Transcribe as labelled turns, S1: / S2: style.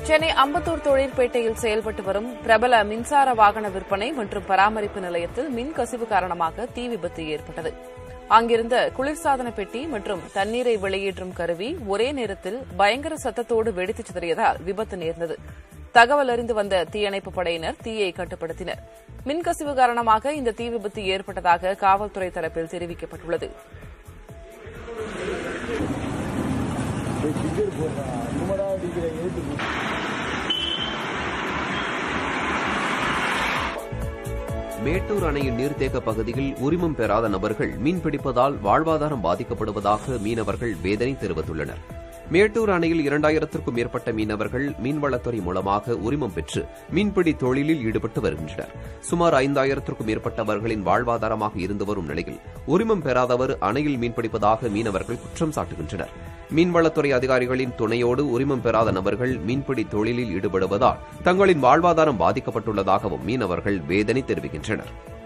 S1: சென்னை அம்பத்தூர் தொழிற்பேட்டையில் செயல்பட்டு வரும் பிரபல மின்சார வாகன விற்பனை மற்றும் பராமரிப்பு நிலையத்தில் மின் கசிவு காரணமாக தீ விபத்து ஏற்பட்டது அங்கிருந்த குளிர்சாதன பெட்டி மற்றும் தண்ணீரை வெளியேற்றும் கருவி ஒரே நேரத்தில் பயங்கர சத்தத்தோடு வெடித்து சிதறியதால் விபத்து நேர்ந்தது தகவல் அறிந்து வந்த தீயணைப்பு படையினர் தீயை கட்டுப்படுத்தினர் மின்கசிவு காரணமாக இந்த தீ விபத்து ஏற்பட்டதாக காவல்துறை தரப்பில் தெரிவிக்கப்பட்டுள்ளது
S2: மேட்டூர் அணையின் நீர்த்தேக்க பகுதியில் உரிமம் பெறாத நபர்கள் மீன்பிடிப்பதால் வாழ்வாதாரம் பாதிக்கப்படுவதாக மீனவர்கள் வேதனை தெரிவித்துள்ளனர் மேட்டூர் அணையில் இரண்டாயிரத்திற்கும் மேற்பட்ட மீனவர்கள் மீன்வளத்துறை மூலமாக உரிமம் பெற்று மீன்பிடி தொழிலில் ஈடுபட்டு வருகின்றனர் சுமார் ஐந்தாயிரத்திற்கும் மேற்பட்டவர்களின் வாழ்வாதாரமாக இருந்து வரும் நிலையில் உரிமம் பெறாதவர் அணையில் மீன்பிடிப்பதாக மீனவர்கள் குற்றம் சாட்டுகின்றனர் மீன்வளத்துறை அதிகாரிகளின் துணையோடு உரிமம் பெறாத நபர்கள் மீன்பிடி தொழிலில் ஈடுபடுவதால் தங்களின் வாழ்வாதாரம் பாதிக்கப்பட்டுள்ளதாகவும் மீனவர்கள் வேதனை தெரிவிக்கின்றனர்